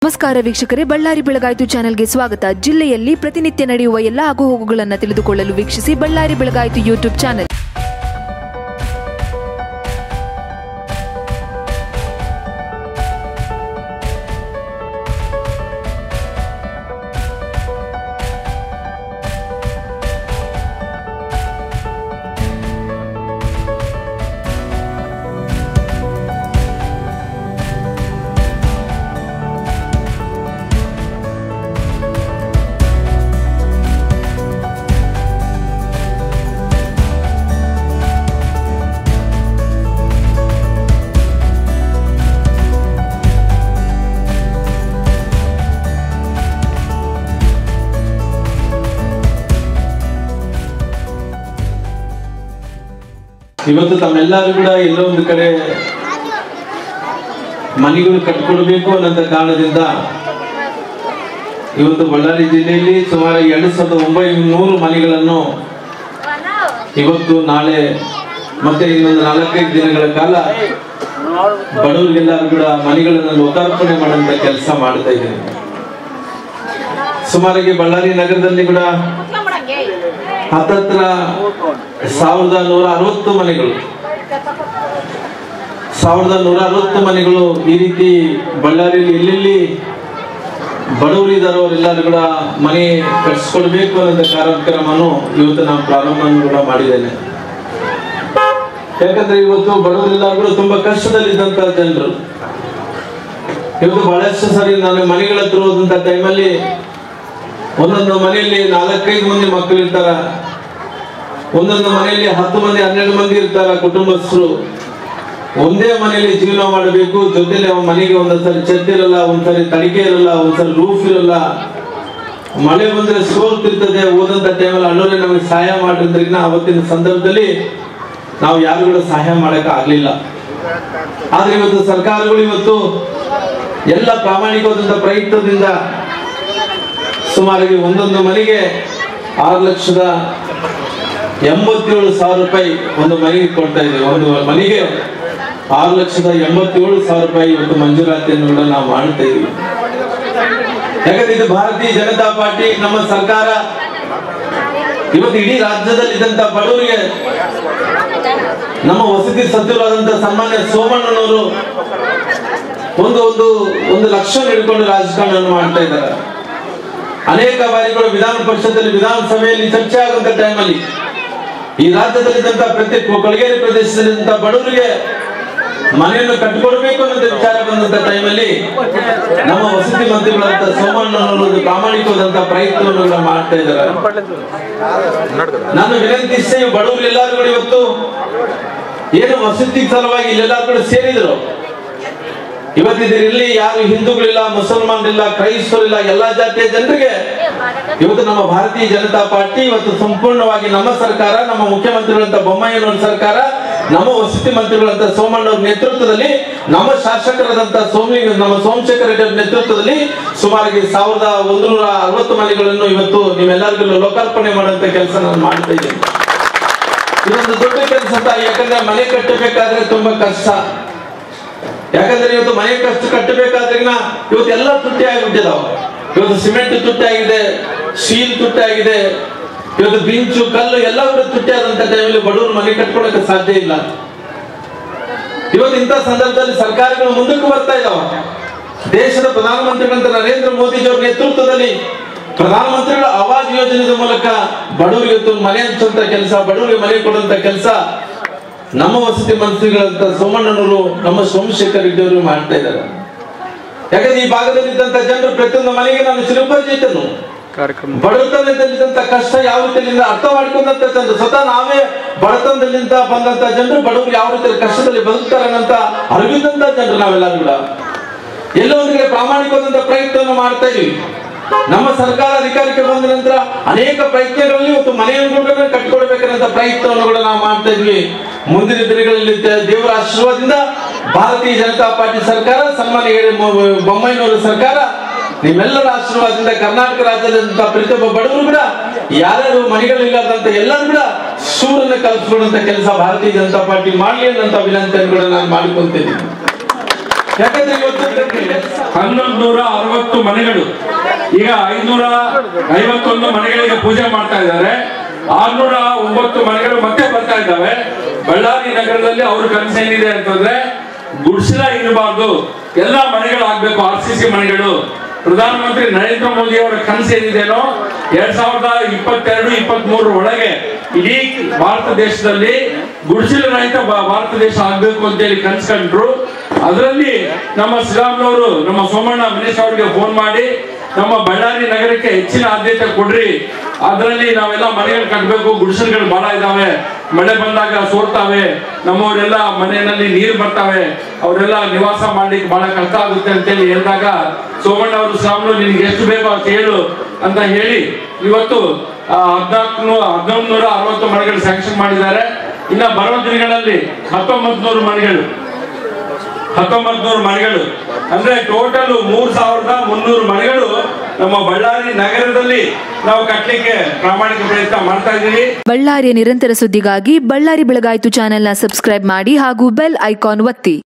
ನಮಸ್ಕಾರ ವೀಕ್ಷಕರೇ ಬಳ್ಳಾರಿ ಬೆಳಗಾಯಿತು ಚಾನೆಲ್ಗೆ ಸ್ವಾಗತ ಜಿಲ್ಲೆಯಲ್ಲಿ ಪ್ರತಿನಿತ್ಯ ನಡೆಯುವ ಎಲ್ಲ ಆಗುಹೋಗುಗಳನ್ನು ತಿಳಿದುಕೊಳ್ಳಲು ವೀಕ್ಷಿಸಿ ಬಳ್ಳಾರಿ ಬೆಳಗಾಯಿತು ಯೂಟ್ಯೂಬ್ ಚಾನೆಲ್ ಇವತ್ತು ತಮ್ಮೆಲ್ಲರೂ ಕೂಡ ಎಲ್ಲೋ ಒಂದು ಕಡೆ ಮನೆಗಳು ಕಟ್ಕೊಡ್ಬೇಕು ಅನ್ನೋ ಕಾರಣದಿಂದ ಇವತ್ತು ಬಳ್ಳಾರಿ ಜಿಲ್ಲೆಯಲ್ಲಿ ಸುಮಾರು ಎರಡು ಸಾವಿರದ ಒಂಬೈನೂರು ಮನೆಗಳನ್ನು ಇವತ್ತು ನಾಳೆ ಮತ್ತೆ ಇನ್ನೊಂದು ನಾಲ್ಕೈದು ದಿನಗಳ ಕಾಲ ಬಡವರಿಗೆಲ್ಲರೂ ಕೂಡ ಮನೆಗಳನ್ನು ಲೋಕಾರ್ಪಣೆ ಮಾಡುವಂತ ಕೆಲಸ ಮಾಡ್ತಾ ಇದ್ದೀನಿ ಸುಮಾರಿಗೆ ಬಳ್ಳಾರಿ ನಗರದಲ್ಲಿ ಕೂಡ ಹತ್ತತ್ರ ಸಾವಿರದ ನೂರ ಅರವತ್ತು ಮನೆಗಳು ಸಾವಿರದ ನೂರ ಅರವತ್ತು ಮನೆಗಳು ಈ ರೀತಿ ಬಳ್ಳಾರಿಯಲ್ಲಿ ಎಲ್ಲೆಲ್ಲಿ ಬಡವರು ಇದ್ದಾರೋ ಅವರೆಲ್ಲರೂ ಕೂಡ ಮನೆ ಕಟ್ಸ್ಕೊಡ್ಬೇಕು ಅನ್ನೋ ಕಾರ್ಯಕ್ರಮವನ್ನು ಇವತ್ತು ನಾನು ಪ್ರಾರಂಭವನ್ನು ಕೂಡ ಮಾಡಿದ್ದೇನೆ ಯಾಕಂದ್ರೆ ಇವತ್ತು ಬಡವರೆಲ್ಲರೂ ಕೂಡ ತುಂಬಾ ಕಷ್ಟದಲ್ಲಿದ್ದಂತ ಜನರು ಇವತ್ತು ಬಹಳಷ್ಟು ಸಾರಿ ನಾನು ಮನೆಗಳ ಹತ್ರ ಹೋದಂತ ಟೈಮಲ್ಲಿ ಒಂದೊಂದು ಮನೆಯಲ್ಲಿ ನಾಲ್ಕೈದು ಮಂದಿ ಮಕ್ಕಳು ಇರ್ತಾರ ಒಂದೊಂದು ಮನೆಯಲ್ಲಿ ಹತ್ತು ಮಂದಿ ಹನ್ನೆರಡು ಮಂದಿ ಇರ್ತಾರ ಕುಟುಂಬಸ್ಥರು ಒಂದೇ ಮನೆಯಲ್ಲಿ ಜೀವನ ಮಾಡಬೇಕು ಜೊತೆಲಿ ಅವನ ಮನೆಗೆ ಒಂದೊಂದ್ಸರಿ ಛತ್ ಇರಲ್ಲ ಒಂದ್ಸರಿ ತಡಿಕೆ ಇರಲ್ಲ ಒಂದ್ಸರಿ ರೂಫ್ ಇರಲ್ಲ ಮಳೆ ಬಂದ್ರೆ ಸೋಲ್ತಿರ್ತದೆ ಓದಂತ ಟೈಮಲ್ಲಿ ಅಣ್ಣೋರೆ ನಮಗೆ ಸಹಾಯ ಮಾಡಿದ್ರಿಂದ ಅವತ್ತಿನ ಸಂದರ್ಭದಲ್ಲಿ ನಾವು ಯಾರು ಕೂಡ ಸಹಾಯ ಮಾಡಕ್ ಆಗ್ಲಿಲ್ಲ ಆದ್ರೆ ಇವತ್ತು ಸರ್ಕಾರಗಳು ಇವತ್ತು ಎಲ್ಲ ಪ್ರಾಮಾಣಿಕವಾದಂತ ಪ್ರಯತ್ನದಿಂದ ಸುಮಾರಿಗೆ ಒಂದೊಂದು ಮನೆಗೆ ಆರು ಲಕ್ಷದ ಎಂಬತ್ತೇಳು ಸಾವಿರ ರೂಪಾಯಿ ಒಂದು ಮನೆಗೆ ಕೊಡ್ತಾ ಇದ್ದೀವಿ ಒಂದು ಮನೆಗೆ ಆರು ಲಕ್ಷದ ಎಂಬತ್ತೇಳು ಸಾವಿರ ರೂಪಾಯಿ ಇವತ್ತು ಮಂಜೂರಾತಿಯನ್ನು ಕೂಡ ನಾವು ಮಾಡ್ತಾ ಇದ್ದೀವಿ ಯಾಕಂದ್ರೆ ಇದು ಭಾರತೀಯ ಜನತಾ ಪಾರ್ಟಿ ನಮ್ಮ ಸರ್ಕಾರ ಇವತ್ತು ಇಡೀ ರಾಜ್ಯದಲ್ಲಿದ್ದಂತ ಬಡವರಿಗೆ ನಮ್ಮ ವಸತಿ ಸಚಿವರಾದಂತ ಸನ್ಮಾನ್ಯ ಸೋಮಣ್ಣನವರು ಒಂದು ಒಂದು ಒಂದು ಲಕ್ಷ ಹಿಡ್ಕೊಂಡು ರಾಜಕಾರಣವನ್ನು ಮಾಡ್ತಾ ಇದ್ದಾರೆ ಅನೇಕ ಬಾರಿಗಳು ವಿಧಾನ ಪರಿಷತ್ತಲ್ಲಿ ವಿಧಾನಸಭೆಯಲ್ಲಿ ಚರ್ಚೆ ಆಗುವಂತ ಟೈಮಲ್ಲಿ ಈ ರಾಜ್ಯದಲ್ಲಿದ್ದಂತ ಪ್ರತಿ ಕೊಳಗೇರಿ ಪ್ರದೇಶದಲ್ಲಿದ್ದಂತ ಬಡವರಿಗೆ ಮನೆಯನ್ನು ಕಟ್ಟಿಕೊಡ್ಬೇಕು ಅನ್ನೋ ವಿಚಾರ ಬಂದಂತ ಟೈಮಲ್ಲಿ ನಮ್ಮ ವಸತಿ ಮಂತ್ರಿಗಳಂತ ಸೋಮಣ್ಣನವರು ಒಂದು ಪ್ರಾಮಾಣಿಕವಾದಂತ ಪ್ರಯತ್ನವನ್ನು ಕೂಡ ಮಾಡ್ತಾ ಇದ್ದಾರೆ ನಾನು ವಿನಂತಿಸ್ತೇ ಬಡವರು ಎಲ್ಲರೂ ಕೂಡ ಇವತ್ತು ಏನು ವಸತಿ ಸಲುವಾಗಿ ಇಲ್ಲೆಲ್ಲರೂ ಕೂಡ ಸೇರಿದ್ರು ಇವತ್ತಿಲ್ಲಿ ಯಾರು ಹಿಂದೂಗಳಿಲ್ಲ ಮುಸಲ್ಮಾನರಿಲ್ಲ ಕ್ರೈಸ್ತರಿಲ್ಲ ಎಲ್ಲಾ ಜಾತಿಯ ಜನರಿಗೆ ಇವತ್ತು ನಮ್ಮ ಭಾರತೀಯ ಜನತಾ ಪಾರ್ಟಿ ಇವತ್ತು ಸಂಪೂರ್ಣವಾಗಿ ನಮ್ಮ ಸರ್ಕಾರ ನಮ್ಮ ಮುಖ್ಯಮಂತ್ರಿಗಳಂತ ಬೊಮ್ಮಾಯಿಯವ್ರ ಸರ್ಕಾರ ನಮ್ಮ ವಸತಿ ಮಂತ್ರಿಗಳಂತ ಸೋಮಣ್ಣವ್ರ ನೇತೃತ್ವದಲ್ಲಿ ನಮ್ಮ ಶಾಸಕರಾದಂತ ಸೋಮಿ ನಮ್ಮ ಸೋಮಶೇಖರ ರೆಡ್ಡಿ ಅವ್ರ ನೇತೃತ್ವದಲ್ಲಿ ಸುಮಾರಿಗೆ ಸಾವಿರದ ಒಂದು ನೂರ ಅರವತ್ತು ಮನೆಗಳನ್ನು ಇವತ್ತು ನೀವೆಲ್ಲರಿಗೂ ಲೋಕಾರ್ಪಣೆ ಮಾಡುವಂತ ಕೆಲಸ ನಾನು ಮಾಡ್ತಾ ಇದ್ದೀನಿ ಇದೊಂದು ದೊಡ್ಡ ಕೆಲಸ ಯಾಕಂದ್ರೆ ಮನೆ ಕಟ್ಟಬೇಕಾದ್ರೆ ತುಂಬಾ ಕಷ್ಟ ಯಾಕಂದ್ರೆ ಇವತ್ತು ಮನೆ ಕಷ್ಟ ಕಟ್ಟಬೇಕಾದ್ರೆ ಇವತ್ತು ಎಲ್ಲ ತುಟ್ಟಿ ಆಗಿಬಿಟ್ಟಿದಾವ ಇವತ್ತು ಸಿಮೆಂಟ್ ತುಟ್ಟಿ ಆಗಿದೆ ಸ್ಟೀಲ್ ತುಟ್ಟಿ ಆಗಿದೆ ಇವತ್ತು ಬಿಂಚು ಕಲ್ಲು ಎಲ್ಲ ಕೂಡ ತುಟ್ಟಿ ಆದಂತ ಟೈಮಲ್ಲಿ ಬಡವರು ಮನೆ ಕಟ್ಕೊಳಕ್ಕೆ ಸಾಧ್ಯ ಇಲ್ಲ ಇವತ್ತು ಇಂಥ ಸಂದರ್ಭದಲ್ಲಿ ಸರ್ಕಾರಗಳು ಮುಂದಕ್ಕೆ ಬರ್ತಾ ಇದಾವ ದೇಶದ ಪ್ರಧಾನಮಂತ್ರಿಗಳಂತ ನರೇಂದ್ರ ಮೋದಿಜಿಯವರ ನೇತೃತ್ವದಲ್ಲಿ ಪ್ರಧಾನಮಂತ್ರಿಗಳ ಆವಾಸ್ ಯೋಜನೆಯ ಮೂಲಕ ಬಡವರಿಗೆ ಇವತ್ತು ಮನೆ ಹಂಚುವಂತ ಕೆಲಸ ಬಡವರಿಗೆ ಮನೆ ಕೊಡುವಂತ ಕೆಲಸ ನಮ್ಮ ವಸತಿ ಮಂತ್ರಿಗಳಂತ ಸೋಮಣ್ಣನವರು ನಮ್ಮ ಸೋಮಶೇಖರ್ ರೆಡ್ಡಿ ಅವರು ಮಾಡ್ತಾ ಇದ್ದಾರೆ ಯಾಕಂದ್ರೆ ಈ ಭಾಗದಲ್ಲಿದ್ದಂತ ಜನರು ಪ್ರತಿಯೊಂದು ಮನೆಗೆ ನಾನು ಚಿರಪರಿಚಿತನು ಬಡತನದಲ್ಲಿದ್ದಂತ ಕಷ್ಟ ಯಾವ ರೀತಿಯಿಂದ ಅರ್ಥ ಮಾಡ್ಕೊಂಡಂತ ಜನರು ಸ್ವತಃ ನಾವೇ ಬಡತನದಲ್ಲಿಂದ ಬಂದಂತ ಜನರು ಬಡವರು ಯಾವ ರೀತಿ ಕಷ್ಟದಲ್ಲಿ ಬದುಕ್ತಾರೆ ಅಂತ ಅರಿವಿದಂತ ಜನರು ನಾವೆಲ್ಲರೂ ಕೂಡ ಎಲ್ಲೋ ಒಂದು ಕಡೆ ಪ್ರಾಮಾಣಿಕವಾದಂತ ಪ್ರಯತ್ನವನ್ನು ಮಾಡ್ತಾ ಇದೀವಿ ನಮ್ಮ ಸರ್ಕಾರ ಅಧಿಕಾರಕ್ಕೆ ಬಂದ ನಂತರ ಅನೇಕ ಪ್ರಯತ್ನಗಳಲ್ಲಿ ಇವತ್ತು ಮನೆಯನ್ನು ಕೂಡ ಕಟ್ಟಿಕೊಡ್ಬೇಕನ್ನಂತ ಪ್ರಯತ್ನವನ್ನು ಕೂಡ ನಾವು ಮಾಡ್ತಾ ಇದ್ವಿ ಮುಂದಿನ ದಿನಗಳಲ್ಲಿ ದೇ- ದೇವರ ಆಶೀರ್ವಾದದಿಂದ ಭಾರತೀಯ ಜನತಾ ಪಾರ್ಟಿ ಸರ್ಕಾರ ಸನ್ಮಾನ್ಯ ಬೊಮ್ಮಾಯಿನವರ ಸರ್ಕಾರ ನಿಮ್ಮೆಲ್ಲರ ಆಶೀರ್ವಾದದಿಂದ ಕರ್ನಾಟಕ ರಾಜ್ಯದಂತ ಪ್ರತಿಯೊಬ್ಬ ಬಡವರು ಕೂಡ ಯಾರ್ಯಾರು ಮನೆಗಳಿಲ್ಲದಂತ ಎಲ್ಲರೂ ಕೂಡ ಸೂರನ್ನ ಕಲ್ಪಿಸ್ಕೊಳ್ಳುವಂತ ಕೆಲಸ ಭಾರತೀಯ ಜನತಾ ಪಾರ್ಟಿ ಮಾಡ್ಲಿ ಅನ್ನಂತ ವಿನಂತಿಯನ್ನು ಕೂಡ ನಾನು ಮಾಡಿಕೊಂತೀನಿ ಯಾಕಂದ್ರೆ ಇವತ್ತು ಹನ್ನೊಂದು ನೂರ ಒಂಬತ್ತು ಮನೆಗಳು ಈಗ ಐನೂರ ಐವತ್ತೊಂದು ಮನೆಗಳಿಗೆ ಪೂಜೆ ಮಾಡ್ತಾ ಇದ್ದಾರೆ ಆರ್ನೂರ ಒಂಬತ್ತು ಮನೆಗಳು ಮತ್ತೆ ಬರ್ತಾ ಇದ್ದಾವೆ ಬಳ್ಳಾರಿ ನಗರದಲ್ಲಿ ಅವ್ರ ಕನಸೇನಿದೆ ಅಂತಂದ್ರೆ ಗುಡ್ಸಿಲ ಇರಬಾರ್ದು ಎಲ್ಲಾ ಮನೆಗಳು ಆಗ್ಬೇಕು ಆರ್ ಸಿ ಸಿ ಮನೆಗಳು ಪ್ರಧಾನಮಂತ್ರಿ ನರೇಂದ್ರ ಮೋದಿ ಅವರ ಕನಸು ಏನಿದೆನೋ ಎರಡ್ ಸಾವಿರದ ಇಪ್ಪತ್ತೆರಡು ಇಪ್ಪತ್ತ್ ಮೂರರ ಒಳಗೆ ಇಡೀ ಭಾರತ ದೇಶದಲ್ಲಿ ಗುಡಿಸಲ ರಹಿತ ಭಾ- ಭಾರತ ದೇಶ ಆಗ್ಬೇಕು ಅಂತೇಳಿ ಕನ್ಸ್ಕೊಂಡ್ರು ಅದರಲ್ಲಿ ನಮ್ಮ ಶ್ರೀರಾಮ್ನವರು ನಮ್ಮ ಸೋಮಣ್ಣ ಮನೇಶ್ ಅವರಿಗೆ ಫೋನ್ ಮಾಡಿ ನಮ್ಮ ಬಳ್ಳಾರಿ ನಗರಕ್ಕೆ ಹೆಚ್ಚಿನ ಆದ್ಯತೆ ಕೊಡ್ರಿ ಅದರಲ್ಲಿ ನಾವೆಲ್ಲ ಮನೆಗಳು ಕಟ್ಟಬೇಕು ಗುಡಿಸಲ್ಗಳು ಬಹಳ ಇದಾವೆ ಮಳೆ ಬಂದಾಗ ಸೋರ್ತಾವೆ ನಮ್ಮವರೆಲ್ಲ ಮನೆಯಲ್ಲಿ ನೀರು ಬರ್ತಾವೆ ಅವರೆಲ್ಲ ನಿವಾಸ ಮಾಡ್ಲಿಕ್ಕೆ ಬಹಳ ಕಷ್ಟ ಆಗುತ್ತೆ ಅಂತೇಳಿ ಹೇಳಿದಾಗ ಸೋಮಣ್ಣ ಅವರು ಶ್ರಾವಣ ನಿನಗೆ ಎಷ್ಟು ಬೇಕೋ ಅಷ್ಟು ಹೇಳು ಅಂತ ಹೇಳಿ ಇವತ್ತು ಹದಿನಾಲ್ಕು ಹದಿನೊಂದು ನೂರ ಅರವತ್ತು ಮನೆಗಳು ಸ್ಯಾಂಕ್ಷನ್ ಮಾಡಿದ್ದಾರೆ ಇನ್ನ ಬರೋ ದಿನಗಳಲ್ಲಿ ಹತ್ತೊಂಬತ್ತು ನೂರು ಮನೆಗಳು ಹತ್ತೊಂಬತ್ ನೂರು ಮನೆಗಳು ಅಂದ್ರೆ ಟೋಟಲ್ ಮೂರ್ ಸಾವಿರದ ಮುನ್ನೂರು ಮನೆಗಳು ನಮ್ಮ ಬಳ್ಳಾರಿ ನಗರದಲ್ಲಿ ನಾವು ಕಟ್ಟಲಿಕ್ಕೆ ಪ್ರಾಮಾಣಿಕ ಪ್ರಯತ್ನ ಮಾಡ್ತಾ ಇದ್ದೀವಿ ಬಳ್ಳಾರಿಯ ನಿರಂತರ ಸುದ್ದಿಗಾಗಿ ಬಳ್ಳಾರಿ ಬೆಳಗಾಯಿತು ಚಾನೆಲ್ನ ಸಬ್ಸ್ಕ್ರೈಬ್ ಮಾಡಿ ಹಾಗೂ ಬೆಲ್ ಐಕಾನ್ ಒತ್ತಿ